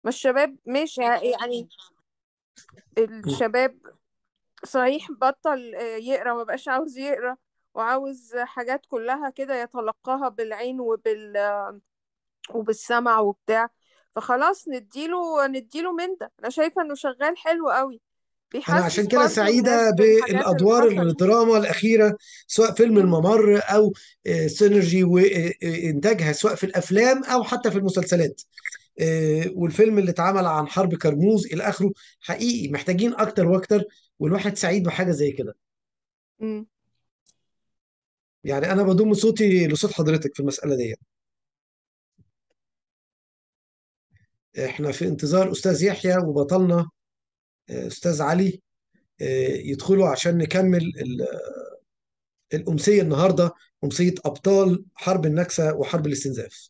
ما الشباب ماشي يعني الشباب صحيح بطل آه، يقرا ما بقاش عاوز يقرا وعاوز حاجات كلها كده يتلقاها بالعين وبال وبالسمع وبتاع فخلاص نديله نديله من ده انا شايفه انه شغال حلو قوي انا عشان بيحسس كده برضو الناس سعيده بالحاجات اللي بالادوار حصلت الدراما الاخيره سواء فيلم مم. الممر او آه، سينرجي وانتاجها سواء في الافلام او حتى في المسلسلات آه، والفيلم اللي اتعمل عن حرب كرموز الى اخره حقيقي محتاجين اكتر واكتر والواحد سعيد بحاجه زي كده مم. يعني انا بضم صوتي لصوت حضرتك في المساله دي احنا في انتظار استاذ يحيى وبطلنا آه، استاذ علي آه، يدخلوا عشان نكمل ال- الامسيه النهارده امسيه ابطال حرب النكسه وحرب الاستنزاف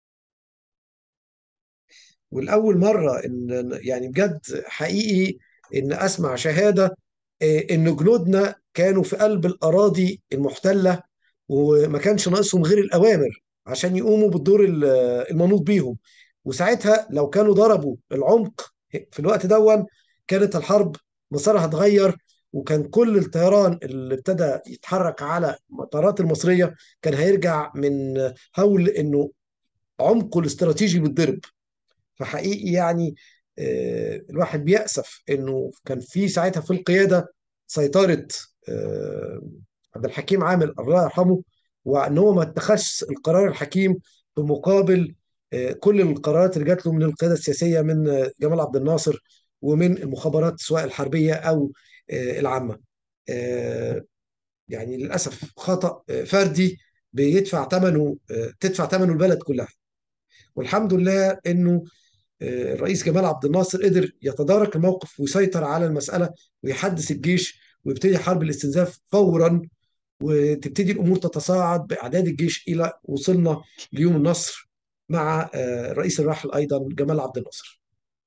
والاول مره ان يعني بجد حقيقي ان اسمع شهاده آه، ان جنودنا كانوا في قلب الاراضي المحتله وما كانش ناقصهم غير الاوامر عشان يقوموا بالدور ال- المنوط بيهم وساعتها لو كانوا ضربوا العمق في الوقت دون كانت الحرب مسارها اتغير وكان كل الطيران اللي ابتدى يتحرك على المطارات المصريه كان هيرجع من هول انه عمقه الاستراتيجي بالضرب فحقيقي يعني آه، الواحد بيأسف انه كان في ساعتها في القياده سيطره آه، عبد الحكيم عامل الله يرحمه وان هو ما اتخذش القرار الحكيم بمقابل آه، كل القرارات اللي جات له من القياده السياسيه من آه، جمال عبد الناصر ومن المخابرات سواء الحربيه او آه، العامه. آه، يعني للاسف خطأ آه، فردي بيدفع ثمنه آه، تدفع ثمنه البلد كلها. والحمد لله انه آه، الرئيس جمال عبد الناصر قدر يتدارك الموقف ويسيطر على المسألة ويحدث الجيش ويبتدي حرب الاستنزاف فورا وتبتدي الأمور تتصاعد بإعداد الجيش إلى وصلنا ليوم النصر مع آه، الرئيس الراحل أيضا جمال عبد الناصر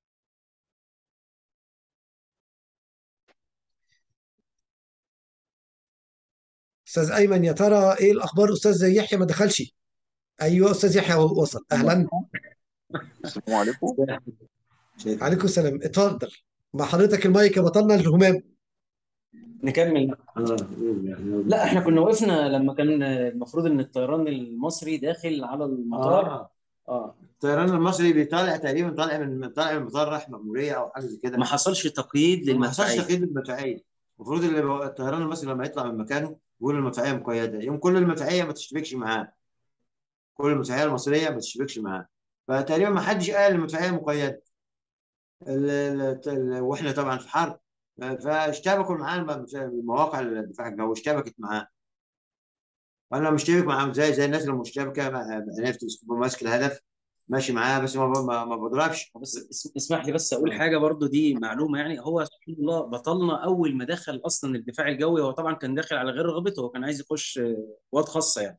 أستاذ أيمن يا ترى إيه الأخبار أستاذ يحيى ما دخلش أيوه أستاذ يحيى وصل أهلا السلام عليكم عليكم السلام اتفضل مع حضرتك المايك يا بطلنا الهمام نكمل لا احنا كنا وقفنا لما كان المفروض ان الطيران المصري داخل على المطار اه اه الطيران المصري بيطالع تقريبا طالع من طالع من المطار رايح مأمورية او حاجه زي كده ما حصلش تقييد ما حصلش للمدفعيه تقييد المدفعيه المفروض اللي بقى- الطيران المصري لما يطلع من مكانه يقول المدفعيه مقيده يوم كل المدفعيه ما تشتبكش معاه كل المدفعيه المصريه ما تشتبكش معاه فتقريبا ما حدش قال المدفعيه مقيده ال- ال- ال- واحنا طبعا في حرب فاشتبكوا معاه الم- مواقع الدفاع الجوي اشتبكت معاه وانا مشتبك معاهم زي زي الناس اللي مشتبكه مع- عرفت ماسك الهدف ماشي معاه بس ما ما, ما بضربش بس اس- اسمح لي بس اقول حاجه برضو دي معلومه يعني هو سبحان الله بطلنا اول ما دخل اصلا الدفاع الجوي هو طبعا كان داخل على غير رغبته هو كان عايز يخش آه، قوات خاصه يعني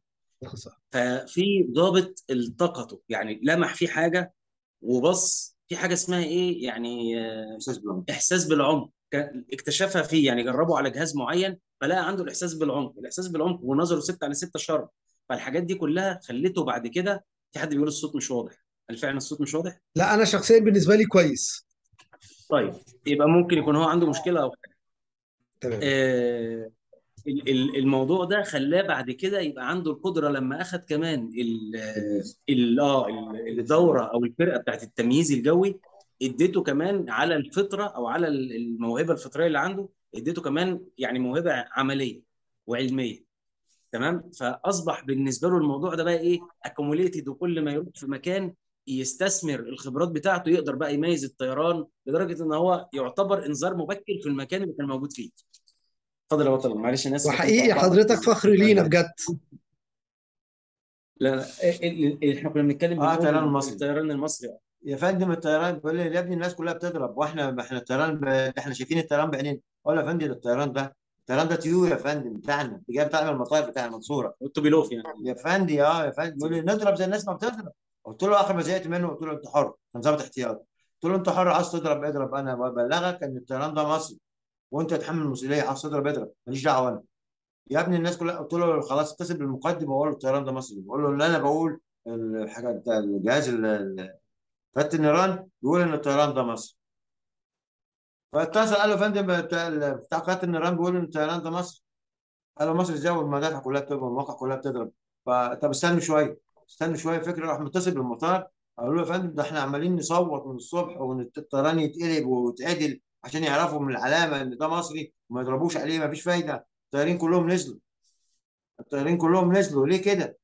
ففي ضابط التقطه يعني لمح في حاجه وبص في حاجه اسمها ايه يعني آه، احساس بالعمق احساس بالعمق كان اكتشفها فيه يعني جربوا على جهاز معين فلقى عنده الاحساس بالعمق الاحساس بالعمق ونظره 6 على 6 شرط فالحاجات دي كلها خلته بعد كده في حد بيقول الصوت مش واضح هل فعلا الصوت مش واضح لا أنا شخصيا بالنسبة لي كويس طيب يبقى ممكن يكون هو عنده مشكله او حاجه تمام آه ال- ال- الموضوع ده خلاه بعد كده يبقى عنده القدره لما اخذ كمان ال ال اه ال- الدوره او الفرقه بتاعت التمييز الجوي اديته كمان على الفطره او على ال- الموهبه الفطريه اللي عنده اديته كمان يعني موهبه عمليه وعلميه تمام فاصبح بالنسبه له الموضوع ده بقى ايه اكوموليتد وكل ما يروح في مكان يستثمر الخبرات بتاعته يقدر بقى يميز الطيران لدرجه ان هو يعتبر انذار مبكر في المكان اللي كان موجود فيه اتفضل يا بطل معلش انا اسف لكن وحقيقي قطعت. حضرتك فخر لينا بجد لا لا ال- ال- احنا كنا بنتكلم اه بنقول الطيران المصري الطيران المصري يا فندم الطيران بيقول لي يا ابني الناس كلها بتضرب واحنا احنا الطيران ب... احنا شايفين الطيران بعينينا اقول له يا فندم ده الطيران ده الطيران ده طيور يا فندم بتاعنا جاي بتاع المطار بتاع المنصوره قلت بيلوف يعني يا فندم اه يا فندم بيقول لي نضرب زي الناس ما بتضرب قلت له اخر ما زهقت منه قلت له انت حر كان ظابط احتياط قلت له انت حر عايز تضرب اضرب انا ببلغك ان الطيران ده مصري وانت تحمل المسؤوليه عايز تضرب اضرب ماليش دعوه انا يا ابني الناس كلها قلت له خلاص اتصل بالمقدم وقول له الطيران ده مصري بقول له اللي انا بقول الحاجه بتاع الجهاز ال- ال- فتح النيران بيقول ان الطيران ده مصري فاتصل قال له يا فندم بتاع بتاع قناه النيران بيقول ان الطيران ده مصري قال له مصر ازاي والمدافع كلها بتضرب والمواقع كلها بتضرب فطب استنوا شويه استنوا شويه فكره راح متصل بالمطار قالوا له يا فندم ده احنا عمالين نصوت من الصبح وان الطيران يتقلب ويتعدل عشان يعرفوا من العلامه ان ده مصري وما يضربوش عليه ما فيش فايده الطيارين كلهم نزلوا الطيارين كلهم نزلوا ليه كده؟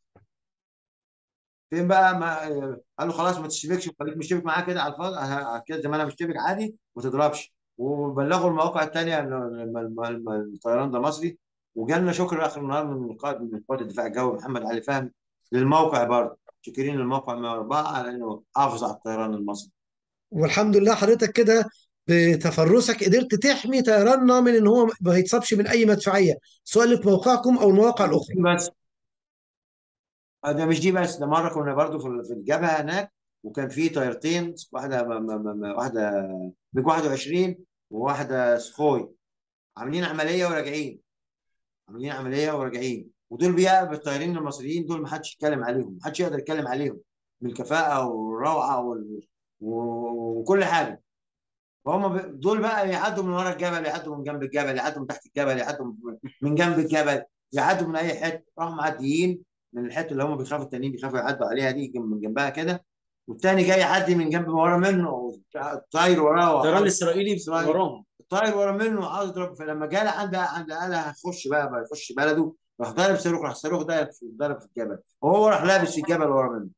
فين بقى ما قال له خلاص ما تشتبكش وخليك مشتبك معاه كده على الفاضي ه- كده زي ما انا مشتبك عادي وما تضربش وبلغوا المواقع الثانيه ان الم- الم- الم- الطيران ده مصري وجالنا شكر اخر النهار من القائد من قوات الدفاع الجوي محمد علي فهمي للموقع برضه شاكرين للموقع 104 على انه حافظ على الطيران المصري والحمد لله حضرتك كده بتفرسك قدرت تحمي طيراننا من ان هو ما يتصابش من اي مدفعيه سواء اللي في موقعكم او المواقع الاخرى بس ده مش دي بس ده مره كنا برضو في في الجبهه هناك وكان في طيارتين واحده م- م- م- واحده بيج 21 وواحده سخوي عاملين عمليه وراجعين عاملين عمليه وراجعين ودول بقى الطيارين المصريين دول ما حدش يتكلم عليهم ما حدش يقدر يتكلم عليهم بالكفاءه والروعه وال... و- وكل حاجه فهم ب... دول بقى يعدوا من ورا الجبل يعدوا من جنب الجبل يعدوا من تحت الجبل يعدوا من- من جنب الجبل يعدوا من اي حته راحوا معديين من الحته اللي هم بيخافوا التانيين بيخافوا يعدوا عليها دي جنب- من جنبها كده والتاني جاي يعدي من جنب ورا منه طاير وراه الطيران وعاوز- الاسرائيلي إسرائيل. وراهم طاير ورا منه وعاوز يضرب فلما جه عند عند قال هيخش بقى بقى يخش بلده راح ضارب صاروخ راح الصاروخ ده ضرب في الجبل وهو راح لابس في الجبل ورا منه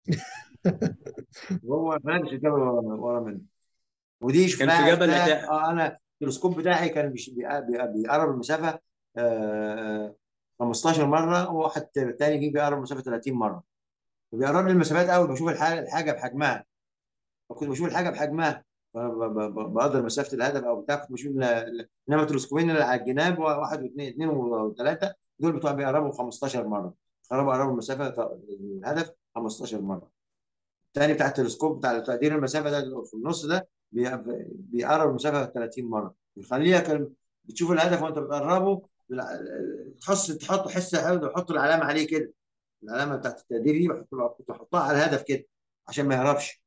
وهو راح لابس في الجبل ورا ورا منه ودي كان شفناها في جبل شفناها- أتاع. اه انا التلسكوب بتاعي كان بيش- بيق- بيق- بيقرب المسافه آه 15 مره وواحد تاني جه بيقرب المسافه 30 مره وبيقرب لي المسافات قوي بشوف الحاجه الحاجه بحجمها كنت بشوف الحاجه بحجمها ب- ب- ب- بقدر مسافه الهدف او بتاع كنت بشوف ال- ال- انما التلسكوبين اللي على الجناب واحد واثنين اثنين وثلاثه دول بتوع بيقربوا 15 مره قربوا قربوا المسافه ط- الهدف 15 مره الثاني بتاع التلسكوب بتاع تقدير المسافه ده اللي في النص ده بي- بيقرب المسافه 30 مره بيخليها كان بتشوف الهدف وانت بتقربه بالع- تحس تحط حس تحط العلامه عليه كده العلامه بتاعت التقدير دي بحط- كنت بحطها على الهدف كده عشان ما يهربش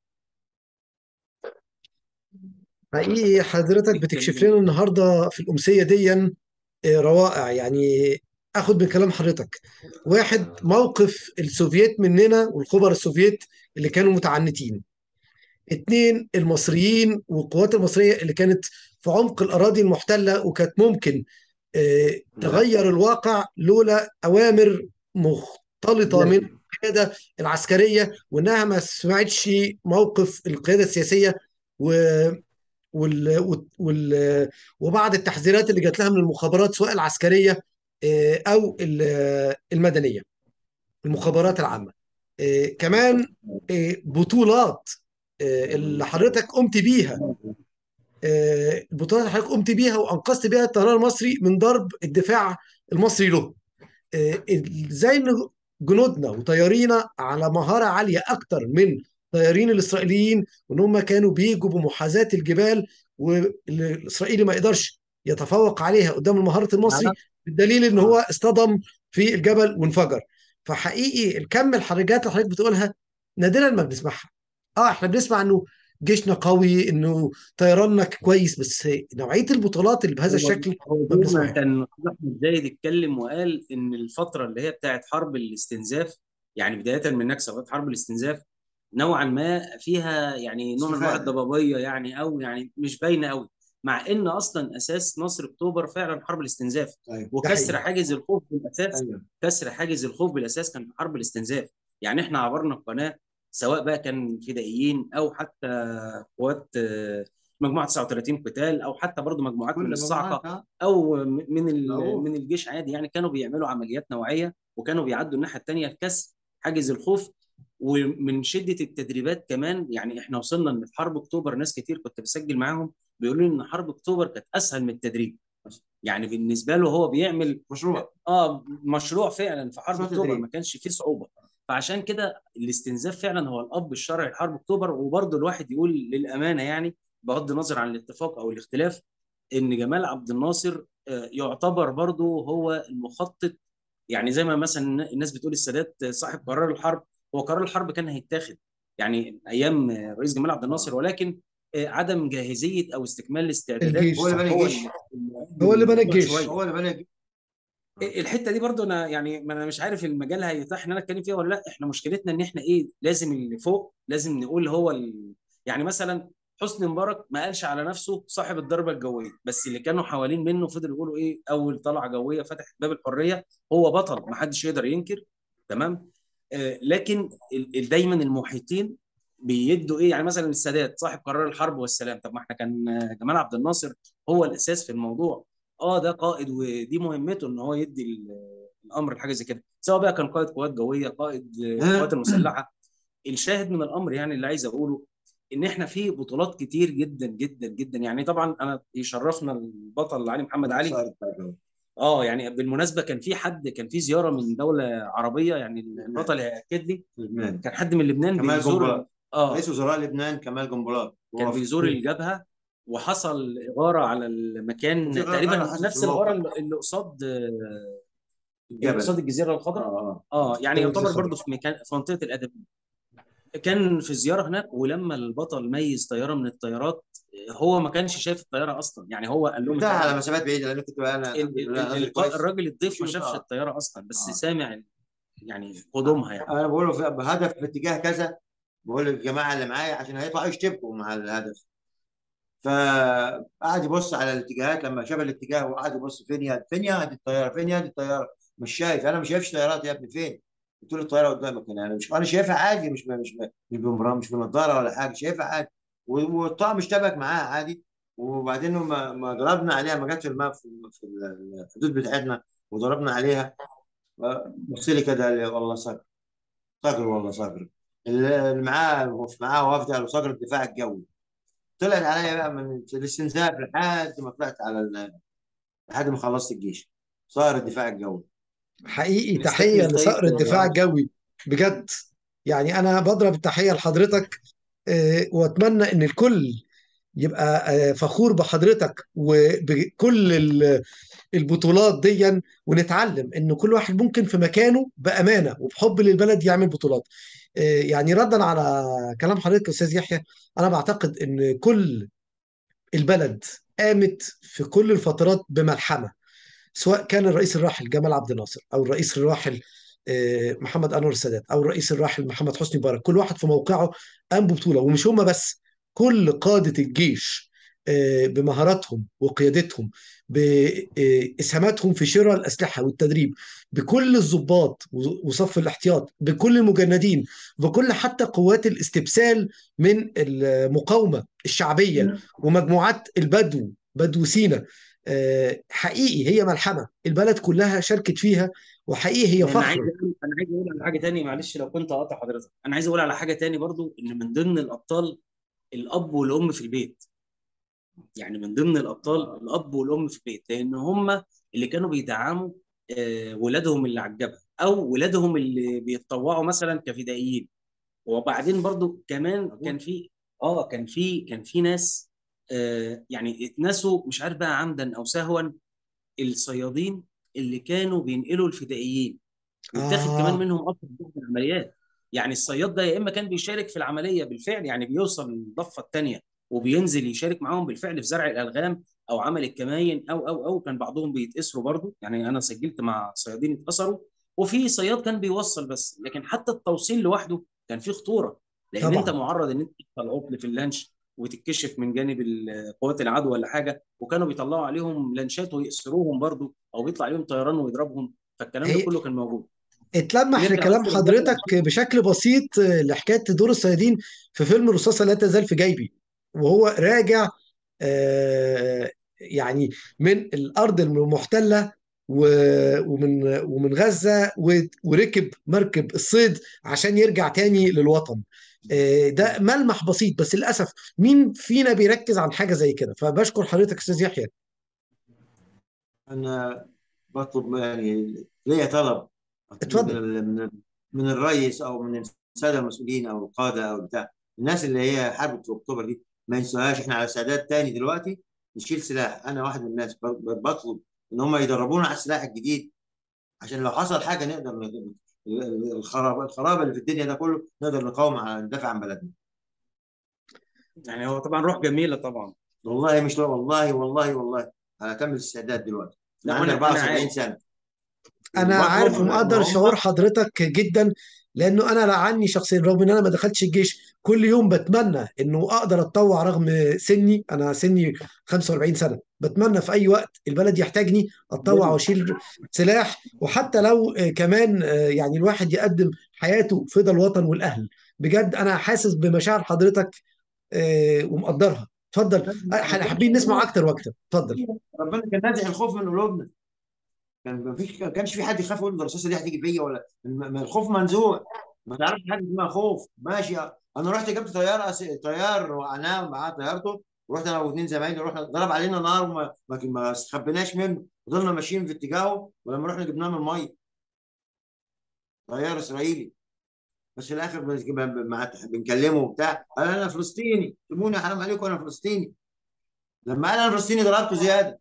حقيقي حضرتك بتكشف لنا النهارده في الأمسية دي آه، روائع يعني اخد من كلام حضرتك واحد موقف السوفييت مننا والخبراء السوفييت اللي كانوا متعنتين اتنين المصريين والقوات المصرية اللي كانت في عمق الأراضي المحتلة وكانت ممكن آه، تغير الواقع لولا أوامر مختلطة من القيادة العسكرية وإنها ما سمعتش موقف القيادة السياسية و وال... وال... وبعض التحذيرات اللي جات لها من المخابرات سواء العسكرية آه، أو ال- المدنية المخابرات العامة آه، كمان آه، بطولات آه، اللي حضرتك قمت بيها آه، البطولات اللي حضرتك قمت بيها وأنقذت بيها الطيران المصري من ضرب الدفاع المصري له آه، ازاي إن جنودنا وطيارينا على مهارة عالية أكتر من طيارين الإسرائيليين وإن هم كانوا بيجوا بمحاذاة الجبال والإسرائيلي ما يقدرش يتفوق عليها قدام مهارة المصري بالدليل إن هو اصطدم في الجبل وانفجر فحقيقي الكم الحركات اللي حضرتك بتقولها نادرا ما بنسمعها اه احنا بنسمع انه جيشنا قوي انه طيراننا كويس بس نوعية البطولات اللي بهذا الشكل هو ما دايما بنسمعهاش كان احمد زايد اتكلم وقال ان الفتره اللي هي بتاعت حرب الاستنزاف يعني بدايه من نكسه لغايه حرب الاستنزاف نوعا ما فيها يعني نوع من انواع استفادة. الضبابيه يعني او يعني مش باينه قوي مع ان اصلا اساس نصر اكتوبر فعلا حرب الاستنزاف ايوه وكسر حقيقي. حاجز الخوف بالاساس ايوه كسر حاجز الخوف بالاساس كان في حرب الاستنزاف يعني احنا عبرنا القناه سواء بقى كان فدائيين او حتى قوات آه، مجموعه 39 قتال او حتى برضو مجموعات من كل الصاعقه مجموعات اه او من ال- العبور. من الجيش عادي يعني كانوا بيعملوا عمليات نوعيه وكانوا بيعدوا الناحيه الثانيه لكسر حاجز الخوف ومن شده التدريبات كمان يعني احنا وصلنا ان في حرب اكتوبر ناس كتير كنت بسجل معاهم بيقولوا لي ان حرب اكتوبر كانت اسهل من التدريب يعني بالنسبه له هو بيعمل مشروع اه مشروع فعلا في حرب مشروع اكتوبر تدريب. ما كانش فيه صعوبه فعشان كده الاستنزاف فعلا هو الاب الشرعي لحرب اكتوبر وبرضه الواحد يقول للامانه يعني بغض النظر عن الاتفاق او الاختلاف ان جمال عبد الناصر آه، يعتبر برضه هو المخطط يعني زي ما مثلا الناس بتقول السادات صاحب قرار الحرب هو قرار الحرب كان هيتاخد يعني ايام الرئيس جمال عبد الناصر ولكن آه، عدم جاهزيه او استكمال الاستعدادات الجيش هو اللي صح بنى هو الجيش اللي هو اللي بنى الموضوع الجيش شويه هو اللي بنى الجيش الحته دي برضو انا يعني ما انا مش عارف المجال هيتاح ان انا اتكلم فيها ولا لا احنا مشكلتنا ان احنا ايه لازم اللي فوق لازم نقول هو ال... يعني مثلا حسني مبارك ما قالش على نفسه صاحب الضربه الجويه بس اللي كانوا حوالين منه فضلوا يقولوا ايه اول طلعه جويه فتحت باب الحريه هو بطل ما حدش يقدر ينكر تمام آه لكن ال... ال- دايما المحيطين بيدوا ايه يعني مثلا السادات صاحب قرار الحرب والسلام طب ما احنا كان آه، جمال عبد الناصر هو الاساس في الموضوع اه ده قائد ودي مهمته ان هو يدي ال- الامر لحاجه زي كده سواء بقى كان قائد قوات جويه قائد القوات المسلحه الشاهد من الامر يعني اللي عايز اقوله ان احنا في بطولات كتير جدا جدا جدا يعني طبعا انا يشرفنا البطل علي محمد علي صار بتاع اه يعني بالمناسبه كان في حد كان في زياره من دوله عربيه يعني البطل هياكد لي لبنان كان حد من لبنان كمال بيزور جنبلاط اه رئيس وزراء لبنان كمال جنبلاط كان هو في بيزور الجبهه وحصل اغاره على المكان في غارة تقريبا حصلت نفس في الموقع. الغاره اللي اللي قصاد آه، اللي الجبل قصاد الجزيره اه الخضراء اه اه يعني جبل يعتبر الخضراء. برضه في مكان في منطقه الادبيه كان في زياره هناك ولما البطل ميز طياره من الطيارات هو ما كانش شايف الطياره اصلا يعني هو قال لهم بتاع على الطيارة- مسافات بعيده لان كنت بقى انا ال- الحمد ال- لله ال- نازل ال- كويس الراجل الضيف ما شوف، شافش آه. الطياره اصلا بس آه. سامع يعني قدومها يعني انا بقول له في- بهدف في اتجاه كذا بقول للجماعه اللي معايا عشان هيطلعوا يشتبكوا مع الهدف فقعد يبص على الاتجاهات لما شاف الاتجاه وقعد يبص فين يا فين يا دي الطياره فين يا دي الطياره مش شايف انا مش شايفش طيارات يا ابني فين قلت له الطياره قدامك هنا انا مش انا شايفها عادي مش مش مش بمرام مش بنضاره ولا حاجه شايفها عادي و- والطعم اشتبك معاها عادي وبعدين ما ما ضربنا عليها ما جت في الماء في في الحدود بتاعتنا وضربنا عليها بص لي كده قال لي والله صقر صقر والله صقر اللي معاه معاه وافد قالوا صقر الدفاع الجوي طلعت عليا بقى من الاستنزاف لحد ما طلعت على ال... لحد ما خلصت الجيش صار الدفاع الجوي حقيقي نستكمل تحية طيب لصقر الدفاع آه، الجوي بجد يعني أنا بضرب التحية لحضرتك آه، وأتمنى إن الكل يبقى آه، فخور بحضرتك وبكل ال- البطولات دي ونتعلم إن كل واحد ممكن في مكانه بأمانة وبحب للبلد يعمل بطولات آه، يعني ردا على كلام حضرتك يا أستاذ يحيى أنا بعتقد إن كل البلد قامت في كل الفترات بملحمة سواء كان الرئيس الراحل جمال عبد الناصر او الرئيس الراحل آه، محمد انور السادات او الرئيس الراحل محمد حسني مبارك كل واحد في موقعه قام ببطوله ومش هم بس كل قاده الجيش آه، بمهاراتهم وقيادتهم باسهاماتهم في شراء الاسلحه والتدريب بكل الضباط وصف الاحتياط بكل المجندين بكل حتى قوات الاستبسال من المقاومه الشعبيه ومجموعات البدو بدو سينا آه، حقيقي هي ملحمه البلد كلها شاركت فيها وحقيقي هي انا عايز فخر اقول انا عايز اقول على حاجه تاني معلش لو كنت قاطع حضرتك انا عايز اقول على حاجه تاني برضو ان من ضمن الابطال الاب والام في البيت يعني من ضمن الابطال الاب والام في البيت لان هم اللي كانوا بيدعموا آه، ولادهم اللي على الجبهه او ولادهم اللي بيتطوعوا مثلا كفدائيين وبعدين برضو كمان كان في اه كان في كان في ناس آه يعني اتنسوا مش عارف بقى عمدا او سهوا الصيادين اللي كانوا بينقلوا الفدائيين واتاخد كمان آه منهم اكتر في العمليات يعني الصياد ده يا اما كان بيشارك في العمليه بالفعل يعني بيوصل للضفه الثانيه وبينزل يشارك معاهم بالفعل في زرع الالغام او عمل الكماين او او او كان بعضهم بيتأسروا برضو يعني انا سجلت مع صيادين اتأسروا وفي صياد كان بيوصل بس لكن حتى التوصيل لوحده كان فيه خطوره لان انت طبعا معرض ان انت تحصل عطل في اللانش وتتكشف من جانب ال- قوات العدو ولا حاجه وكانوا بيطلعوا عليهم لانشات ويأسروهم برضو او بيطلع عليهم طيران ويضربهم فالكلام ده هي كله كان موجود اتلمح نرجع لكلام بس للبطل حضرتك عشان بشكل بسيط آه، لحكايه دور الصيادين في فيلم الرصاصه لا تزال في جيبي وهو راجع آه، يعني من الارض المحتله و- ومن ومن غزه و- وركب مركب الصيد عشان يرجع تاني للوطن آه، ده ملمح بسيط بس للاسف مين فينا بيركز عن حاجه زي كده فبشكر حضرتك استاذ يحيى انا بطلب يعني ليا طلب من اتفضل ال- من من الرئيس او من الساده المسؤولين او القاده او بتاع الناس اللي هي حرب في اكتوبر دي ما ينسوهاش احنا على استعداد تاني دلوقتي نشيل سلاح انا واحد من الناس ب- بطلب ان هم يدربونا على السلاح الجديد عشان لو حصل حاجه نقدر نقدر الخراب الخراب اللي في الدنيا ده كله نقدر نقاوم على ندافع عن بلدنا يعني هو طبعا روح جميله طبعا والله مش لا والله والله والله على كامل الاستعداد دلوقتي لا، انا عندي وأنا- أنا 74 عارف. سنه انا وبطلب عارف إن ومقدر هم- شعور حضرتك جدا لانه انا لا عني شخصيا رغم ان انا ما دخلتش الجيش كل يوم بتمنى انه اقدر اتطوع رغم سني انا سني 45 سنه بتمنى في اي وقت البلد يحتاجني اتطوع واشيل سلاح وحتى لو آه، كمان آه، يعني الواحد يقدم حياته فدى الوطن والاهل بجد انا حاسس بمشاعر حضرتك آه، ومقدرها اتفضل آه، حابين نسمع اكتر واكتر اتفضل ربنا كان نازع الخوف من قلوبنا كان ما فيش كانش في حد يخاف يقول الرصاصه دي هتيجي فيا ولا الم- ما الخوف منزوع ما تعرفش حاجه اسمها خوف ماشي انا رحت جبت طياره أس- طيار وقعناه معاه طيارته ورحت انا واثنين زمايلي رحنا ضرب علينا نار وما ما ما استخبيناش منه فضلنا ماشيين في اتجاهه ولما رحنا جبناه من الميه طيار اسرائيلي بس في الاخر بن- ب- مع- بنكلمه وبتاع قال انا فلسطيني سيبوني حرام عليكم انا فلسطيني لما قال انا فلسطيني ضربته زياده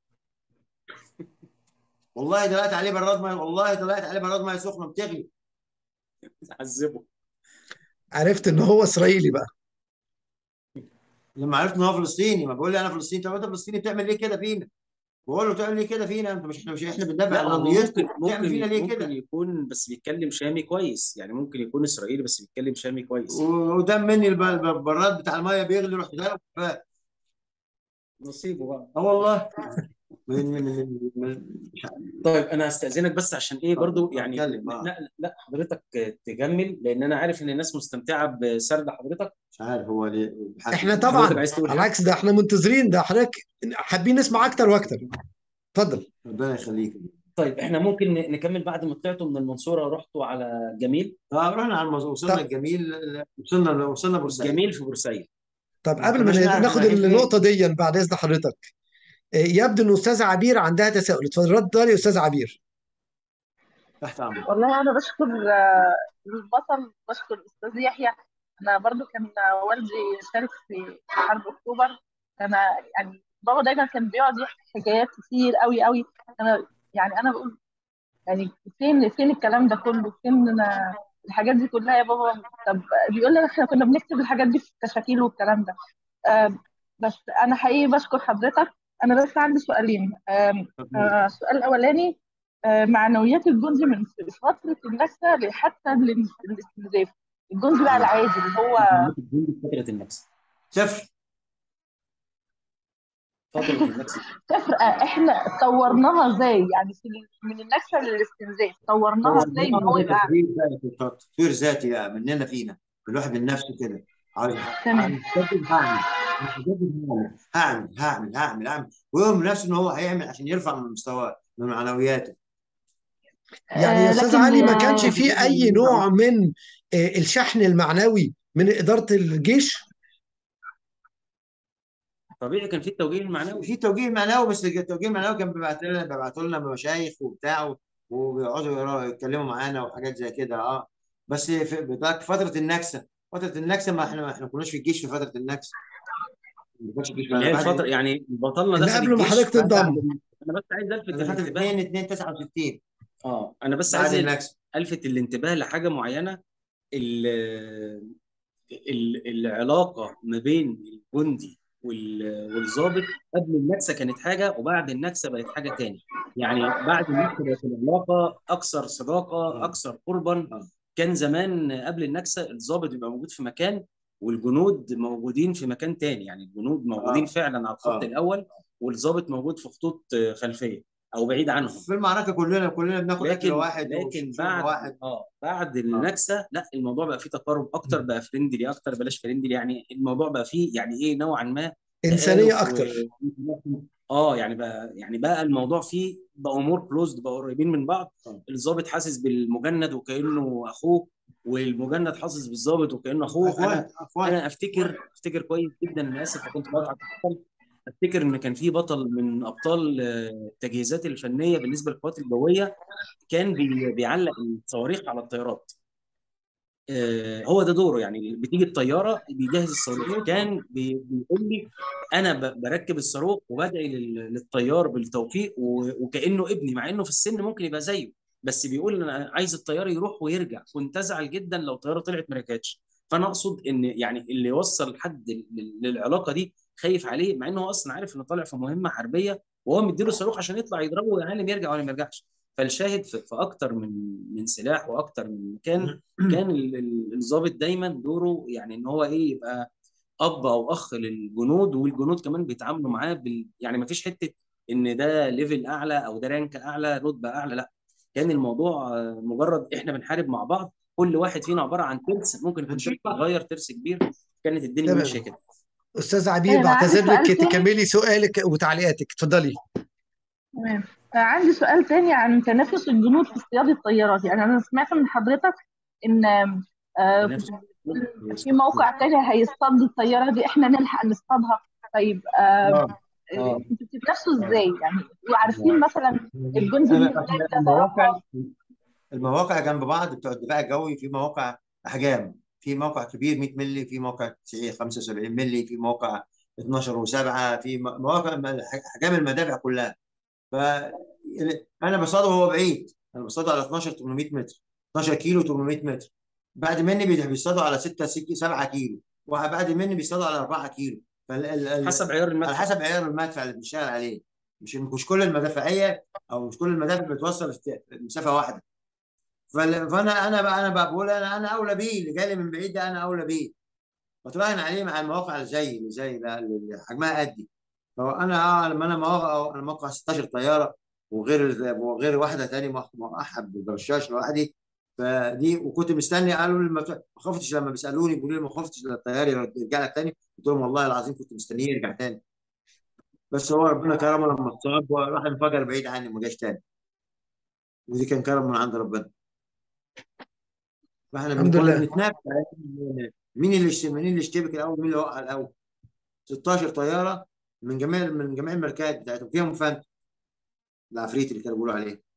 والله دلقت عليه براد ميه والله دلقت عليه براد ميه سخنه بتغلي عذبه عرفت ان هو اسرائيلي بقى لما عرفت ان هو فلسطيني ما بقول لي انا فلسطيني طب انت فلسطيني بتعمل ليه كده فينا؟ بقول له تعمل ليه كده فينا انت مش احنا مش احنا بندافع لا عن هو قضيتكم ممكن تعمل ممكن فينا ليه ممكن كده؟ يكون بس بيتكلم شامي كويس يعني ممكن يكون اسرائيلي بس بيتكلم شامي كويس ودم مني الب- الب- البراد بتاع الميه بيغلي رحت ضرب ف- نصيبه بقى اه والله من من من, من مش عارف. طيب انا هستأذنك بس عشان ايه برضو اتفضل، يعني اتكلم، آه. لا لا حضرتك تجمل لان انا عارف ان الناس مستمتعه بسرد حضرتك مش عارف هو ليه احنا حضرتك طبعا عايز تقول على حاجه العكس ده احنا منتظرين ده حضرتك حابين نسمع اكتر واكتر اتفضل ربنا يخليك طيب احنا ممكن ن- نكمل بعد ما طلعتوا من المنصوره ورحتوا على جميل طب رحنا على الموضوع وصلنا طب الجميل وصلنا وصلنا بورسعيد جميل في بورسعيد طب ما قبل ما كناش نعرف ناخد رايحين فين النقطة دي بعد إذن حضرتك آه، يبدو إن أستاذة عبير عندها تساؤل اتفضلي يا أستاذة عبير تحت امرك والله انا بشكر آه، البطل بشكر الاستاذ يحيى انا برضو كان والدي شارك في حرب اكتوبر انا يعني بابا دايما كان بيقعد يحكي حكايات كتير قوي قوي انا يعني انا بقول يعني فين فين الكلام ده كله فين أنا الحاجات دي كلها يا بابا طب بيقول لي احنا كنا بنكتب الحاجات دي في الكشاكيل والكلام ده آم، بس انا حقيقي بشكر حضرتك انا بس عندي سؤالين آم، آه، السؤال الاولاني آه، معنويات الجندي من فتره النكسه حتى الاستنزاف الجندي بقى العادي اللي هو فتره النكسه صفر فتره النكسه تفرق احنا طورناها ازاي يعني في ال- من النكسه للاستنزاف طورناها ازاي ان هو يبقى تطوير ذاتي تطوير ذاتي بقى مننا فينا الواحد من نفسه كده عاوز تمام. عاوز يجدد هعمل مش هجدد هعمل هعمل هعمل هعمل هعمل ويوم نفسه ان هو هيعمل عشان يرفع من مستواه من معنوياته يعني يا آه، أستاذ لكن علي ما آه، كانش في أي نوع من آه، الشحن المعنوي من إدارة الجيش طبيعي كان في التوجيه المعنوي في توجيه معنوي بس التوجيه المعنوي كان بيبعت لنا بيبعتوا لنا مشايخ وبتاع وبيقعدوا يقرأوا- يتكلموا معانا وحاجات زي كده اه بس في بتاعت فتره النكسه فتره النكسه ما احنا ما احنا كناش في الجيش في فتره النكسه ما كانش الجيش اللي هي بعد- الفتره يعني بطلنا اللي دخل قبل ما الجيش حضرتك بعد- تنضم انا بس عايز الفت انا فاكر الانتباه 2 2 69 اه انا بس بعد عايز النكسه الفت الانتباه لحاجه معينه ال ال العلاقه ما بين الجندي وال- والضابط قبل النكسه كانت حاجه وبعد النكسه بقت حاجه تاني يعني بعد النكسه بقت العلاقه اكثر صداقه اكثر قربا آه. كان زمان قبل النكسه الضابط بيبقى موجود في مكان والجنود موجودين في مكان تاني يعني الجنود موجودين آه. فعلا على الخط آه. الاول والضابط موجود في خطوط خلفيه او بعيد عنهم في المعركه كلنا كلنا بناخد لكن اكل واحد لكن وشرب بعد واحد اه بعد النكسه لا الموضوع بقى فيه تقارب اكتر بقى فريندلي اكتر بلاش فريندلي يعني الموضوع بقى فيه يعني ايه نوعا ما إنسانية تآلف أكتر و... اه يعني بقى يعني بقى الموضوع فيه بقى امور كلوزد بقى قريبين من بعض آه. الضابط حاسس بالمجند وكانه اخوه والمجند حاسس بالضابط وكانه اخوه انا اخوات اخوات انا افتكر افتكر كويس جدا انا اسف كنت بضحك افتكر ان كان في بطل من ابطال آه، التجهيزات الفنيه بالنسبه للقوات الجويه كان بي- بيعلق الصواريخ على الطيارات آه، هو ده دوره يعني بتيجي الطياره بيجهز الصاروخ كان بي- بيقول لي انا ب- بركب الصاروخ وبدعي لل- للطيار بالتوفيق و- وكانه ابني مع انه في السن ممكن يبقى زيه بس بيقول انا عايز الطيار يروح ويرجع كنت ازعل جدا لو الطياره طلعت ما رجعتش فانا اقصد ان يعني اللي يوصل حد لل- للعلاقه دي خايف عليه مع انه هو اصلا عارف انه طالع في مهمه حربيه وهو مديله صاروخ عشان يطلع يضربه ويعلم يرجع ولا ما يرجعش فالشاهد في, في اكتر من من سلاح واكتر من مكان كان ال- ال- الضابط دايما دوره يعني ان هو ايه يبقى اب او اخ للجنود والجنود كمان بيتعاملوا معاه بال... يعني ما فيش حته ان ده ليفل اعلى او ده رانك اعلى رتبه اعلى لا كان الموضوع آه، مجرد احنا بنحارب مع بعض كل واحد فينا عباره عن ترس ممكن يكون ترس صغير ترس كبير كانت الدنيا تمام. ماشيه كده استاذ عبير طيب، أنا عندي بعتذر لك سؤال تاني. تكملي سؤالك وتعليقاتك اتفضلي تمام آه، عندي سؤال تاني عن تنافس الجنود في اصطياد الطيارات يعني انا سمعت من حضرتك ان آم، آه، تنافس في موقع تاني هيصطاد الطيارة دي احنا نلحق نصطادها طيب آم، اه اه انتوا بتتنافسوا ازاي يعني وعارفين مثلا الجندي انا اللي هناك ده المواقع طرفه المواقع جنب بعض بتوع الدفاع الجوي في مواقع احجام في موقع كبير 100 مللي في موقع 90 75 مللي في موقع 12 و7 في م- مواقع احجام المدافع كلها ف انا بصاده وهو بعيد انا بصاده على 12 800 متر 12 كيلو 800 متر بعد مني بي- بيصطادوا على 6 7 كيلو وبعد مني بيصطادوا على 4 كيلو فال ال- ال- حسب عيار على المدفع حسب عيار المدفع اللي بنشتغل عليه مش مش كل المدافعيه او مش كل المدافع بتوصل في مسافه واحده فال- فانا انا بقى انا بقى بقول انا انا اولى بيه اللي جاي لي من بعيد ده انا اولى بيه بتراهن عليه مع المواقع اللي زي اللي زي ده اللي حجمها قدي فانا اه لما انا مواقع انا موقع 16 طياره وغير وغير واحده تاني موقعها بالرشاش لوحدي فدي وكنت مستني قالوا لي ما ما خفتش لما بيسالوني بيقولوا لي ما خفتش لا الطيار يرجع لك تاني قلت لهم والله العظيم كنت مستنيه يرجع تاني بس هو ربنا كرمه لما اتصاب وراح انفجر بعيد عني ما جاش تاني ودي كان كرم من عند ربنا فاحنا الحمد كنا لله. بنتنافس مين اللي اشت- مين اللي اشتبك الاول مين اللي وقع الاول 16 طياره من جميع من جميع الماركات بتاعتهم فيهم فانت العفريت اللي كانوا بيقولوا عليه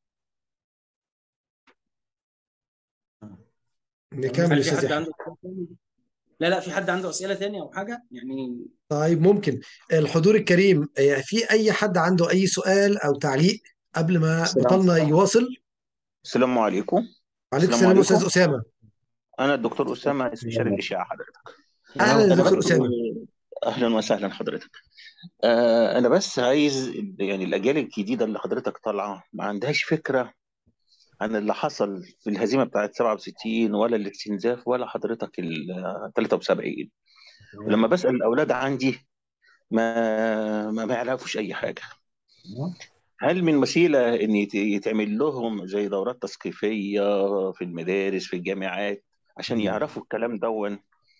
نكمل هل في استاذ حد يحيى عنده سؤال تاني؟ لا لا في حد عنده اسئله تانية او حاجه يعني طيب ممكن الحضور الكريم آه، في اي حد عنده اي سؤال او تعليق قبل ما السلام بطلنا يواصل السلام عليكم عليكم السلام السلام استاذ عليكم اسامه انا الدكتور اسامه استشاري الاشعه حضرتك اهلا يا انا دكتور بس اسامه اهلا وسهلا حضرتك آه انا بس عايز يعني الاجيال الجديده اللي حضرتك طالعه ما عندهاش فكره عن اللي حصل في الهزيمه بتاعت 67 ولا الاستنزاف ولا حضرتك ال 73 ولما بسال الاولاد عندي ما ما ما يعرفوش اي حاجه هل من وسيله ان يت- يتعمل لهم زي دورات تثقيفيه في المدارس في الجامعات عشان يعرفوا الكلام دون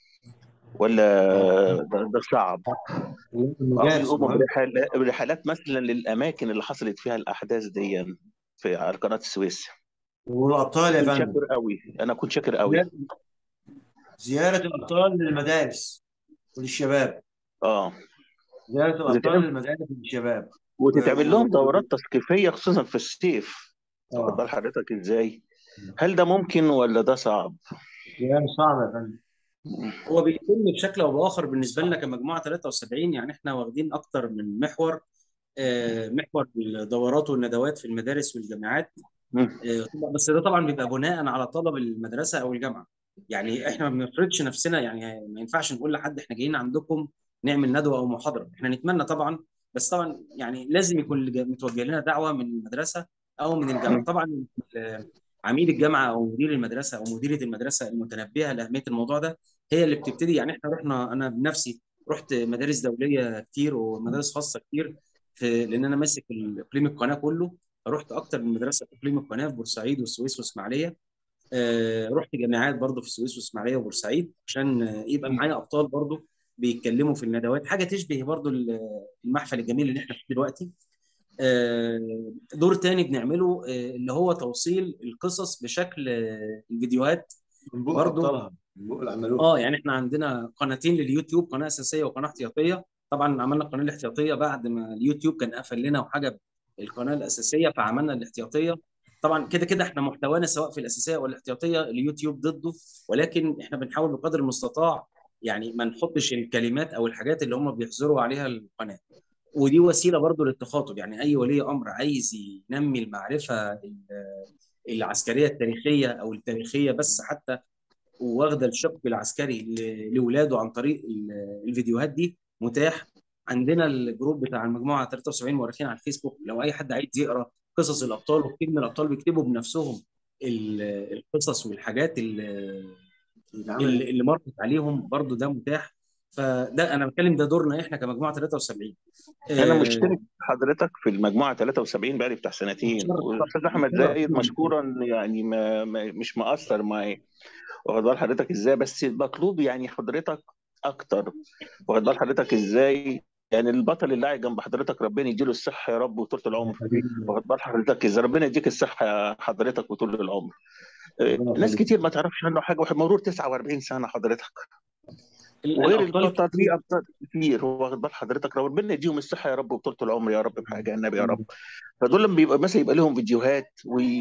ولا ده, ده صعب او المدارس يقوموا مهم برحلات برحلات مثلا للاماكن اللي حصلت فيها الاحداث دي في على قناه السويس والابطال يا كنت فندم شاكر قوي انا كنت شاكر قوي زياره الابطال للمدارس وللشباب اه زياره الابطال وتتعمل للمدارس وللشباب وتتعمل لهم و- دورات تثقيفيه خصوصا في الصيف واخد اه بال حضرتك ازاي هل ده ممكن ولا ده صعب زياره صعبه يا فندم هو بيتم بشكل او باخر بالنسبه لنا كمجموعه 73 يعني احنا واخدين اكتر من محور آه، محور الدورات والندوات في المدارس والجامعات مم. آه، طبعاً- بس ده طبعا بيبقى بناء على طلب المدرسه او الجامعه يعني احنا ما بنفرضش نفسنا يعني ما ينفعش نقول لحد احنا جايين عندكم نعمل ندوه او محاضره احنا نتمنى طبعا بس طبعا يعني لازم يكون اللي جا- متوجه لنا دعوه من المدرسه او من الجامعه طبعا آه، عميد الجامعه او مدير المدرسه او مديره المدرسه المتنبهه لاهميه الموضوع ده هي اللي بتبتدي يعني احنا رحنا انا بنفسي رحت مدارس دوليه كتير ومدارس خاصه كتير في لان انا ماسك اقليم القناه كله رحت اكتر من مدرسه في اقليم القناه في بورسعيد والسويس واسماعيليه آه، رحت جامعات برضو في السويس واسماعيليه وبورسعيد عشان آه، يبقى معايا ابطال برضو بيتكلموا في الندوات حاجه تشبه برضو ال- المحفل الجميل اللي احنا فيه دلوقتي آه، دور تاني بنعمله آه، اللي هو توصيل القصص بشكل آه، الفيديوهات من بق برضو ابطالها من بق اللي عملوها اه يعني احنا عندنا قناتين لليوتيوب قناه اساسيه وقناه احتياطيه طبعا عملنا القناه الاحتياطيه بعد ما اليوتيوب كان قفل لنا وحجب القناه الاساسيه فعملنا الاحتياطيه طبعا كده كده احنا محتوانا سواء في الاساسيه او الاحتياطيه اليوتيوب ضده ولكن احنا بنحاول بقدر المستطاع يعني ما نحطش الكلمات او الحاجات اللي هم بيحظروا عليها القناه ودي وسيله برضو للتخاطب يعني اي ولي امر عايز ينمي المعرفه ال- العسكريه التاريخيه او التاريخيه بس حتى واخده الشق العسكري ل- لاولاده عن طريق ال- الفيديوهات دي متاح عندنا الجروب بتاع المجموعه 73 مؤرخين على الفيسبوك لو اي حد عايز يقرا قصص الابطال وكتير من الابطال بيكتبوا بنفسهم ال- القصص والحاجات اللي اللي اللي مرت عليهم برضو ده متاح فده انا بتكلم ده دورنا احنا كمجموعه 73 انا آه، مشترك حضرتك في المجموعه 73 بقالي بتاع سنتين مشترك والاستاذ احمد مشترك زايد مشكورا يعني ما ما مش مقصر معايا واخد بال حضرتك ازاي بس مطلوب يعني حضرتك اكتر واخد بال حضرتك ازاي يعني البطل اللي قاعد جنب حضرتك ربنا يديله الصحه يا رب وطول العمر واخد بال حضرتك ازاي ربنا يديك الصحه يا حضرتك وطول العمر آه، ربنا ناس يخليك. كتير ما تعرفش عنه حاجه واحد مرور 49 سنه حضرتك وغير الابطال البطل في كتير ابطال كتير واخد بال حضرتك ربنا يديهم الصحه يا رب وطول العمر يا رب بحاجه النبي يا رب فدول لما بيبقى مثلا يبقى لهم فيديوهات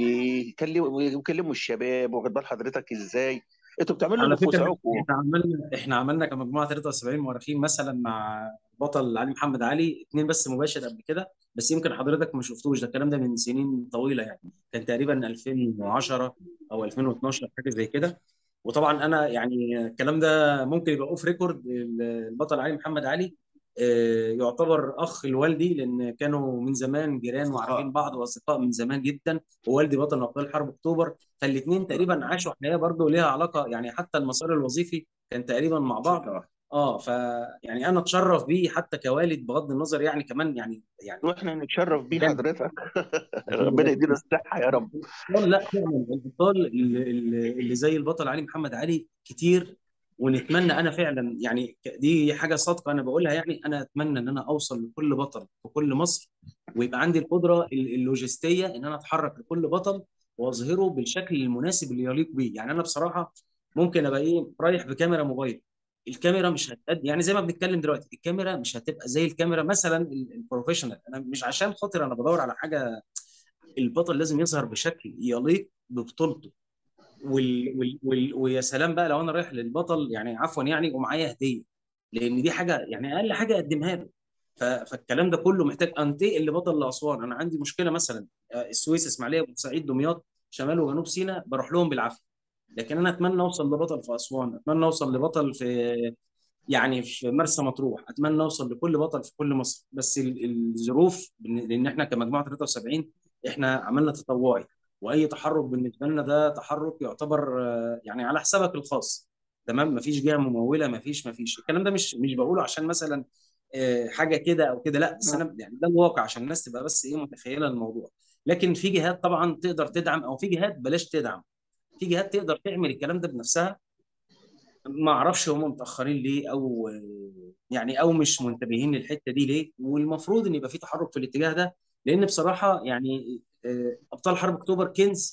ويكلموا ويكلموا الشباب واخد بال حضرتك ازاي انتوا بتعملوا اللي على في فكره وسعكم احنا عملنا احنا عملنا كمجموعه 73 مؤرخين مثلا مع بطل علي محمد علي اثنين بس مباشر قبل كده بس يمكن حضرتك ما شفتوش ده الكلام ده من سنين طويله يعني كان تقريبا 2010 او 2012 حاجه زي كده وطبعا انا يعني الكلام ده ممكن يبقى اوف ريكورد البطل علي محمد علي آه، يعتبر اخ لوالدي لان كانوا من زمان جيران وعارفين بعض واصدقاء من زمان جدا ووالدي بطل من ابطال حرب اكتوبر فالاثنين تقريبا عاشوا حياه برضه ليها علاقه يعني حتى المسار الوظيفي كان تقريبا مع بعض اه ف يعني انا اتشرف بيه حتى كوالد بغض النظر يعني كمان يعني يعني واحنا نتشرف بيه كان حضرتك ربنا يديله الصحه يا رب الابطال لا فعلا الابطال اللي, اللي اللي زي البطل علي محمد علي كتير ونتمنى انا فعلا يعني ك- دي حاجه صادقه انا بقولها يعني انا اتمنى ان انا اوصل لكل بطل في كل مصر ويبقى عندي القدره ال- اللوجستيه ان انا اتحرك لكل بطل واظهره بالشكل المناسب اللي يليق بيه يعني انا بصراحه ممكن ابقى ايه رايح بكاميرا موبايل الكاميرا مش هتأدي يعني زي ما بنتكلم دلوقتي الكاميرا مش هتبقى زي الكاميرا مثلا ال- البروفيشنال انا مش عشان خاطر انا بدور على حاجه البطل لازم يظهر بشكل يليق ببطولته وال... وال... وال... ويا سلام بقى لو انا رايح للبطل يعني عفوا يعني ومعايا هديه لان دي حاجه يعني اقل حاجه اقدمها له ف... فالكلام ده كله محتاج انتقل لبطل لاسوان انا عندي مشكله مثلا آه، السويس اسماعيليه بورسعيد دمياط شمال وجنوب سيناء بروح لهم بالعافيه لكن انا اتمنى اوصل لبطل في اسوان اتمنى اوصل لبطل في يعني في مرسى مطروح اتمنى اوصل لكل بطل في كل مصر بس ال- الظروف بن- لان احنا كمجموعه 73 احنا عملنا تطوعي واي تحرك بالنسبه لنا ده تحرك يعتبر آه، يعني على حسابك الخاص تمام مفيش جهه مموله مفيش مفيش الكلام ده مش مش بقوله عشان مثلا آه، حاجه كده او كده لا بس انا يعني ده الواقع عشان الناس تبقى بس ايه متخيله الموضوع لكن في جهات طبعا تقدر تدعم او في جهات بلاش تدعم في جهات تقدر تعمل الكلام ده بنفسها ما اعرفش هم متاخرين ليه او يعني او مش منتبهين للحته دي ليه والمفروض ان يبقى في تحرك في الاتجاه ده لان بصراحه يعني آه، ابطال حرب اكتوبر كنز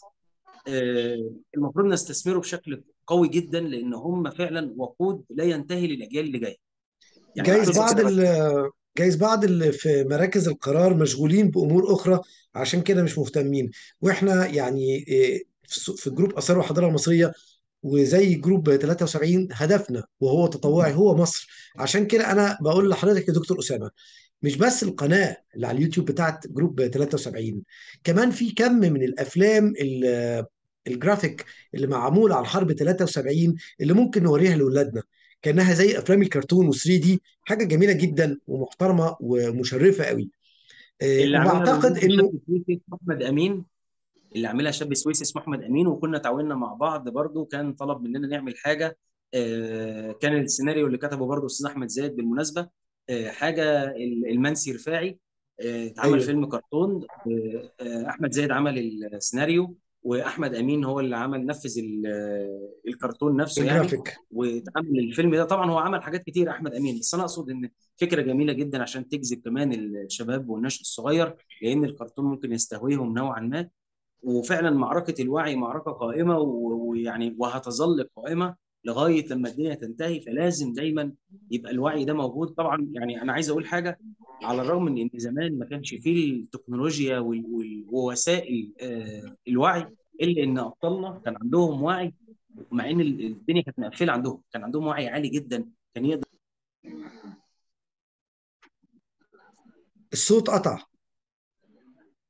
آه، المفروض نستثمره بشكل قوي جدا لان هم فعلا وقود لا ينتهي للاجيال اللي جايه يعني جايز قصه بعض كده ال جايز بعض اللي في مراكز القرار مشغولين بأمور أخرى عشان كده مش مهتمين وإحنا يعني إيه، في في جروب آثار وحضارة مصرية وزي جروب 73 هدفنا وهو تطوعي هو مصر عشان كده أنا بقول لحضرتك يا دكتور أسامة مش بس القناة اللي على اليوتيوب بتاعت جروب 73 كمان في كم من الأفلام ال- الجرافيك اللي معمولة عن حرب 73 اللي ممكن نوريها لأولادنا كأنها زي أفلام الكرتون و3 دي حاجة جميلة جدا ومحترمة ومشرفة قوي آه، اللي عاملها وبعتقد بالمناسبة إنه شاب سويسي اسمه احمد امين اللي عاملها شاب سويسي اسمه احمد امين وكنا تعاوننا مع بعض برضو كان طلب مننا نعمل حاجه آه، كان السيناريو اللي كتبه برضو استاذ احمد زايد بالمناسبه آه، حاجه ال- المنسي رفاعي آه، اتعمل أيوه فيلم كرتون آه، آه، احمد زايد عمل السيناريو واحمد امين هو اللي عمل نفذ ال- آه، الكرتون نفسه يعني الجرافيك واتعمل الفيلم ده طبعا هو عمل حاجات كتير احمد امين بس انا اقصد ان فكره جميله جدا عشان تجذب كمان الشباب والنشء الصغير لان الكرتون ممكن يستهويهم نوعا ما وفعلا معركه الوعي معركه قائمه و- ويعني وهتظل قائمه لغايه لما الدنيا تنتهي فلازم دايما يبقى الوعي ده موجود طبعا يعني انا عايز اقول حاجه على الرغم من ان زمان ما كانش فيه التكنولوجيا وال- وال- ووسائل آه، الوعي الا ان ابطالنا كان عندهم وعي مع ان ال- الدنيا كانت مقفله عندهم كان عندهم وعي عالي جدا كان يقدر الصوت قطع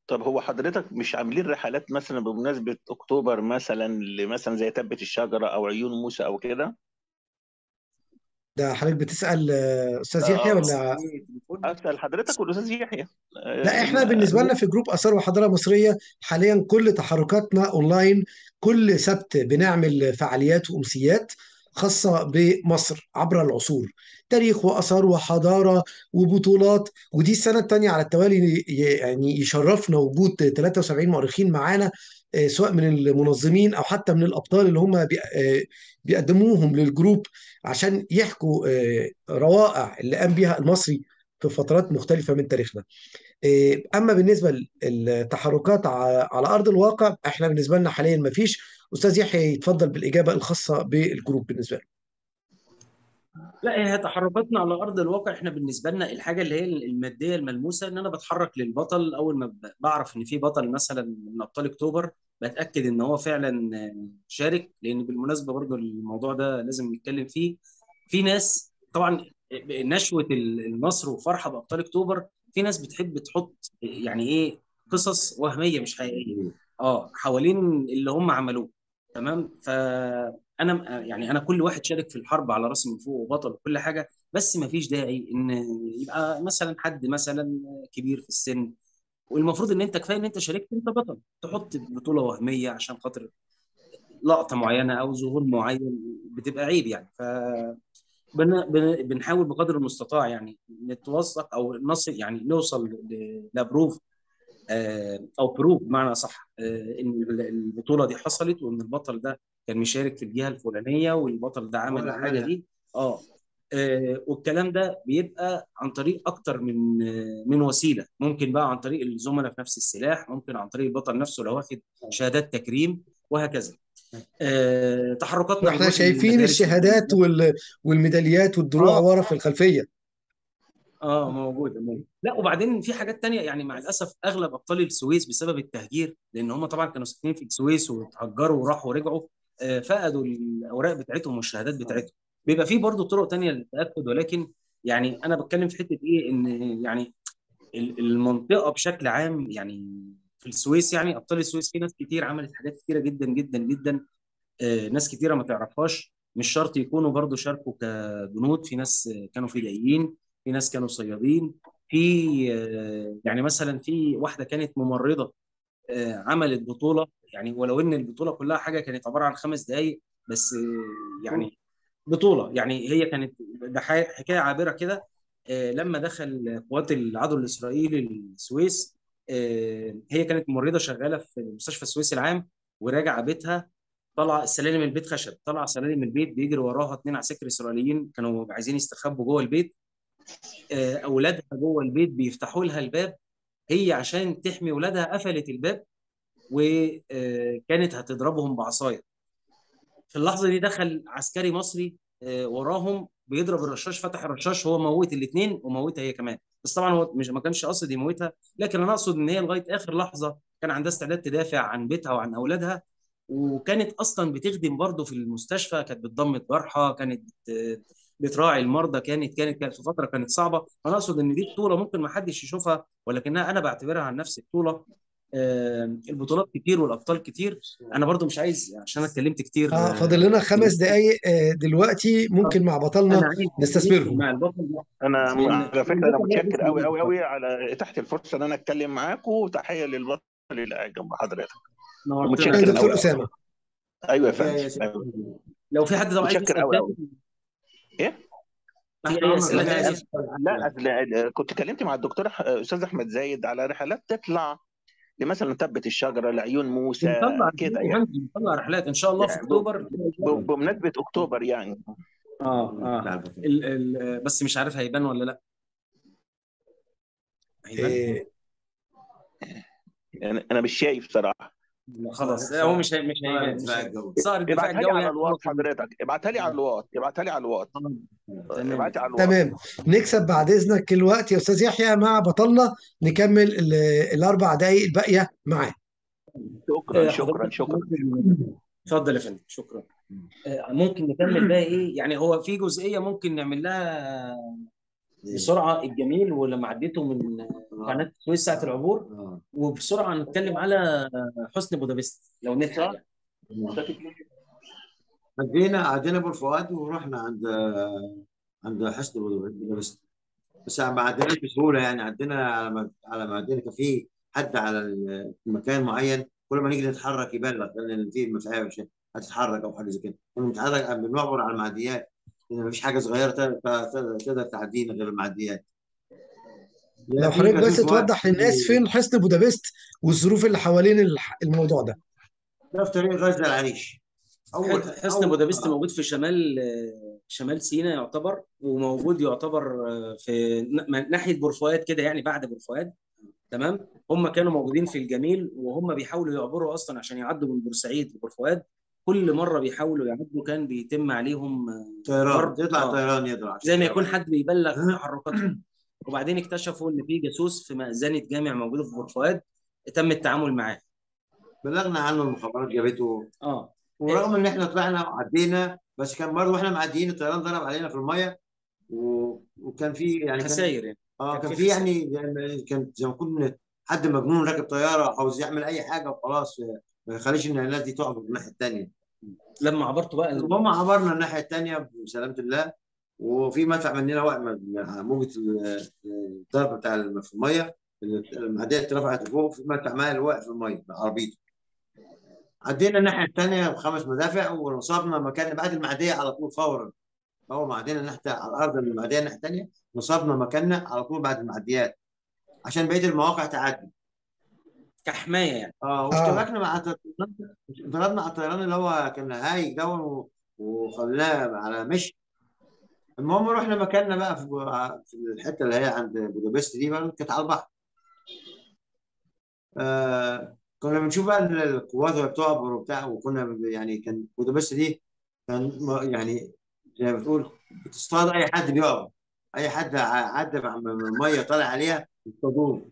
طب هو حضرتك مش عاملين رحلات مثلا بمناسبة أكتوبر مثلا لمثلا زي تبة الشجرة أو عيون موسى أو كده؟ ده حضرتك بتسأل آه، أستاذ يحيى آه ولا أسأل حضرتك والأستاذ يحيى لا آه، احنا ال- بالنسبه لنا في جروب اثار وحضاره مصريه حاليا كل تحركاتنا اونلاين كل سبت بنعمل فعاليات وامسيات خاصه بمصر عبر العصور تاريخ واثار وحضاره وبطولات ودي السنه الثانيه على التوالي ي- يعني يشرفنا وجود 73 مؤرخين معانا آه، سواء من المنظمين او حتى من الابطال اللي هم بي- آه، بيقدموهم للجروب عشان يحكوا آه، روائع اللي قام بيها المصري في فترات مختلفه من تاريخنا إيه، اما بالنسبه للتحركات ع- على ارض الواقع احنا بالنسبه لنا حاليا ما فيش استاذ يحيى يتفضل بالاجابه الخاصه بالجروب بالنسبه له لا هي تحركاتنا على ارض الواقع احنا بالنسبه لنا الحاجه اللي هي الماديه الملموسه ان انا بتحرك للبطل اول ما ب- بعرف ان في بطل مثلا من ابطال اكتوبر بتاكد ان هو فعلا شارك لان بالمناسبه برضو الموضوع ده لازم نتكلم فيه في ناس طبعا نشوه النصر وفرحه بابطال اكتوبر في ناس بتحب تحط يعني ايه قصص وهميه مش حقيقيه اه حوالين اللي هم عملوه تمام فانا يعني انا كل واحد شارك في الحرب على راسي من فوق وبطل وكل حاجه بس ما فيش داعي ان يبقى مثلا حد مثلا كبير في السن والمفروض ان انت كفايه ان انت شاركت انت بطل تحط بطوله وهميه عشان خاطر لقطه معينه او ظهور معين بتبقى عيب يعني ف بن- بن- بنحاول بقدر المستطاع يعني نتوثق او نصل يعني نوصل ل- لبروف آه، او بروف بمعنى صح ان البطوله دي حصلت وان البطل ده كان مشارك في الجهه الفلانيه والبطل ده عمل ولا الحاجه حاجه دي اه آه، والكلام ده بيبقى عن طريق اكتر من آه، من وسيله ممكن بقى عن طريق الزملاء في نفس السلاح ممكن عن طريق البطل نفسه لو واخد شهادات تكريم وهكذا آه، تحركاتنا واحنا بنروح شايفين للمدارس الشهادات وال... والميداليات والدروع اه ورا في الخلفيه اه موجوده موجوده لا وبعدين في حاجات تانية يعني مع الاسف اغلب ابطال السويس بسبب التهجير لان هم طبعا كانوا ساكنين في السويس وتهجروا وراحوا ورجعوا آه، فقدوا الاوراق بتاعتهم والشهادات بتاعتهم بيبقى في برضه طرق تانية للتاكد ولكن يعني انا بتكلم في حته ايه ان يعني ال- المنطقه بشكل عام يعني في السويس يعني ابطال السويس في ناس كتير عملت حاجات كتيره جدا جدا جدا آه، ناس كتيره ما تعرفهاش مش شرط يكونوا برضو شاركوا كجنود في ناس آه، كانوا فدائيين في ناس كانوا صيادين في آه، يعني مثلا في واحده كانت ممرضه آه، عملت بطوله يعني ولو ان البطوله كلها حاجه كانت عباره عن خمس دقائق بس آه، يعني بطوله يعني هي كانت ده ح- حكايه عابره كده آه، لما دخل قوات العدو الاسرائيلي السويس آه، هي كانت ممرضه شغاله في مستشفى السويس العام وراجعه بيتها طلع السلالم البيت خشب طلع سلالم البيت بيجري وراها اتنين عساكر اسرائيليين كانوا عايزين يستخبوا جوه البيت آه، اولادها جوه البيت بيفتحوا لها الباب هي عشان تحمي اولادها قفلت الباب وكانت هتضربهم بعصايه في اللحظه دي دخل عسكري مصري آه، وراهم بيضرب الرشاش فتح الرشاش هو موت الاثنين وموتها هي كمان بس طبعا هو مش ما كانش قاصد يموتها لكن انا اقصد ان هي لغايه اخر لحظه كان عندها استعداد تدافع عن بيتها وعن اولادها وكانت اصلا بتخدم برضه في المستشفى كانت بتضم جرحى كانت بت... بتراعي المرضى كانت كانت كانت في فتره كانت صعبه انا اقصد ان دي بطوله ممكن ما حدش يشوفها ولكنها انا بعتبرها عن نفسي بطوله آه، البطولات كتير والابطال كتير انا برضو مش عايز عشان انا اتكلمت كتير اه آه، فاضل لنا في خمس دقائق آه، دلوقتي ممكن مع بطلنا انا عايز نختم نستثمرهم مع البطل ده انا لان على فكره انا البطل ده متشكر اسم قوي قوي البطل قوي على اتاحه الفرصه ان انا اتكلم معاكم وتحيه للبطل اللي قاعد جنب حضرتك نورتنا شكرا ومتشكر دكتور قوي اسامه ايوه يا اوكي فندم يا شيخ أيوة. لو في حد طبعا عايز متشكر يسال قوي قوي تاني ايه في تحت اي امرك اسئله اللي تاني عايز لا أصل كنت كلمت مع الدكتور ح- استاذ احمد زايد على رحلات تطلع لمثلا تبة الشجره لعيون موسى بنطلع كده رحلات يا يعني فندم بنطلع رحلات ان شاء الله في يعني ب- اكتوبر ب- بمناسبه اكتوبر يعني اه لا اه البطل ال ال بس مش عارف هيبان ولا لا هيبان إيه، يعني انا مش شايف صراحه لا، خلاص هو مش هي- مش صار هيبان مش الدفاع هيبان الجوي صار الدفاع ابعتها لي الجوي على يعني هو الواتس كان حضرتك ابعتها لي على الواتس ابعتها لي على الواتس آه، تمام ابعتها على الواتس تمام نكسب بعد اذنك الوقت يا استاذ يحيى مع بطلنا نكمل ال- الاربع دقائق الباقيه معاه شكرا آه، شكرا حضرتك شكرا ممكن اتفضل يا فندم شكرا آه، ممكن نكمل بقى ايه يعني هو في جزئيه ممكن نعمل لها بسرعه الجميل ولما عديته من قناه السويس ساعه العبور اه وبسرعه نتكلم على حسن بودابست لو نلحق يعني. عدينا عدينا ابو الفؤاد ورحنا عند عند حسن بودابست بس ما عديناش بسهوله يعني عدينا على ما على ما عدينا كان في حد على المكان معين كل ما نيجي نتحرك يبلغ ان في مفعيه مش هتتحرك او حاجه زي كده كنا بنتحرك بنعبر على المعديات لان مفيش حاجه صغيره تقدر تقدر- تقدر تعدينا غير المعديات لو في حضرتك كان في بس في وقت توضح للناس فين حصن بودابست والظروف اللي حوالين الح- الموضوع ده ده في طريق غزه العريش اول حصن أول- بودابست آه. موجود في شمال شمال سيناء يعتبر وموجود يعتبر في ن- ناحيه بورفؤاد كده يعني بعد بورفؤاد تمام هم كانوا موجودين في الجميل وهم بيحاولوا يعبروا اصلا عشان يعدوا من بورسعيد لبورفؤاد كل مره بيحاولوا يعدوا كان بيتم عليهم طيران ضرب يطلع آه. طيران يضرب زي ما يكون حد بيبلغ تحركاتهم وبعدين اكتشفوا ان في جاسوس في مأذنة جامع موجوده في بورفؤاد تم التعامل معاه بلغنا عنه المخابرات جابته اه ورغم ان احنا طلعنا وعدينا بس كان برضه واحنا معديين الطيران ضرب علينا في الميه و... وكان في يعني كان خسائر يعني اه كان كان في في خسائر. يعني زي ما- كان زي ما يكون حد مجنون راكب طياره عاوز يعمل اي حاجه وخلاص ما يخليش ان الناس دي تقف الناحيه الثانيه لما عبرتوا بقى المهم عبرنا الناحيه الثانيه بسلامه الله وفي مدفع مننا وقع موجه الضرب بتاع الم- في الميه المعديه اترفعت لفوق في مدفع مائي واقع في الميه بعربيته عدينا الناحيه الثانيه بخمس مدافع ونصبنا مكان بعد المعديه على طول فورا اول ما عدينا الناحيه على الارض المعديه الناحيه الثانيه نصبنا مكاننا على طول بعد المعديات عشان بقيه المواقع تعدي كحمايه يعني اه واشتبكنا مع الطيران ضربنا على الطيران اللي هو كان هايج دون و- وخلاه على مشي المهم رحنا مكاننا بقى في في الحته اللي هي عند بودابست دي بقى كانت على البحر آه كنا بنشوف بقى ال- القوات وهي بتعبر وبتاع وكنا ب- يعني كان بودابست دي كان م- يعني زي ما بتقول بتصطاد اي حد بيعبر اي حد ع- عدى من الميه طالع عليها يصطادوه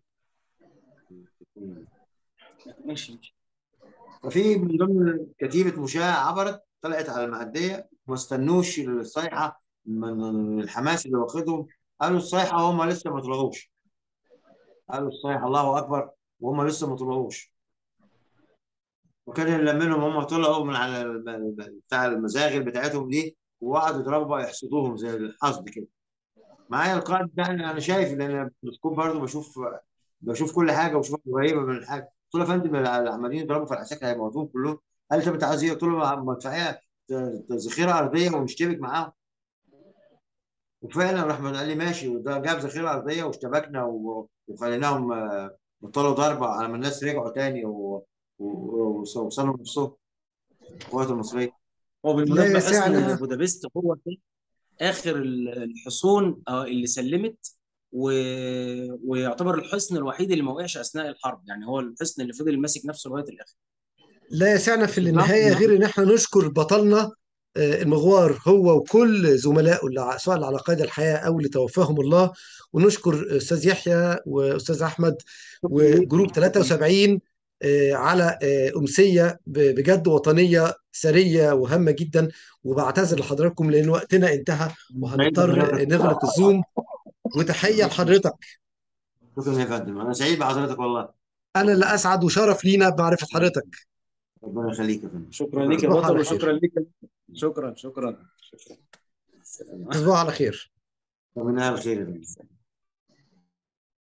ماشي ماشي ففي من ضمن كتيبة مشاة عبرت طلعت على المعدية ما استنوش الصيحة من الحماس اللي واخدهم قالوا الصيحة وهم لسه ما طلعوش قالوا الصيحة الله أكبر وهم لسه ما طلعوش وكان اللي منهم هم طلعوا من على الم- بتاع المزاغل بتاعتهم دي وقعدوا يضربوا بقى يحصدوهم زي الحصد كده معايا القائد ده انا أنا شايف لان انا بسكوب برضه بشوف بشوف كل حاجه وبشوف قريبه من الحاجه قلت له يا فندم اللي عمالين يضربوا في العساكر هيموتوهم كلهم قال لي طب انت عايز ايه؟ قلت له مدفعيه ذخيره ارضيه ونشتبك معاهم وفعلا راح قال لي ماشي وده جاب ذخيره ارضيه واشتبكنا و- وخليناهم آه، بطلوا ضربه على ما الناس رجعوا تاني و- و- ووصلوا نفسهم القوات المصريه هو لا بالمناسبه يسعنا. حصن بودابست هو كان اخر ال- الحصون آه، اللي سلمت و... ويعتبر الحصن الوحيد اللي ما وقعش اثناء الحرب يعني هو الحصن اللي فضل ماسك نفسه لغايه الاخر لا يسعنا في بالظبط. النهاية غير إن احنا نشكر بطلنا آه، المغوار هو وكل زملائه اللي ع- سواء اللي على قيد الحياة أو اللي توفاهم الله ونشكر أستاذ يحيى وأستاذ أحمد وجروب 73 آه، على آه، أمسية ب- بجد وطنية ثرية وهامة جدا وبعتذر لحضراتكم لأن وقتنا انتهى وهنضطر نغلق الزوم وتحية لحضرتك شكرا يا فندم انا سعيد بحضرتك والله أنا اللي أسعد وشرف لينا بمعرفة حضرتك ربنا يخليك يا فندم شكرا ليك يا تصبحوا بطل على خير. وشكرا ليك شكرا شكرا شكرا تصبحوا على خير ربنا يخليك يا فندم